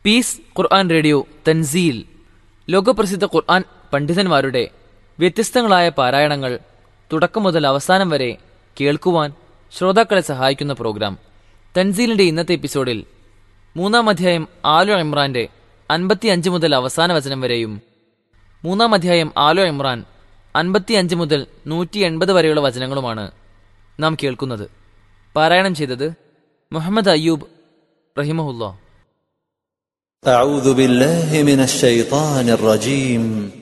piece ഖുർആൻ radio തൻസീൽ ലോകപ്രസിദ്ധ ഖുർആൻ പണ്ഡിതന്മാരുടെ വ്യത്യസ്തങ്ങളായ പാരായണങ്ങൾ തുടക്കം മുതൽ അവസാനം വരെ കേൾക്കുവാൻ ശ്രോതാക്കളെ സഹായിക്കുന്ന പ്രോഗ്രാം തൻസീലിന്റെ ഇന്നത്തെ എപ്പിസോഡിൽ മൂന്നാം അധ്യായം ആലു ഇമ്രാന്റെ അൻപത്തി അഞ്ച് മുതൽ അവസാന വചനം വരെയും മൂന്നാം അധ്യായം ആലോ ഇമ്രാൻ അൻപത്തി അഞ്ച് മുതൽ നൂറ്റി എൺപത് വരെയുള്ള വചനങ്ങളുമാണ് നാം കേൾക്കുന്നത് പാരായണം ചെയ്തത് മുഹമ്മദ് അയ്യൂബ് റഹിമഹുല്ല أعوذ بالله من الشيطان الرجيم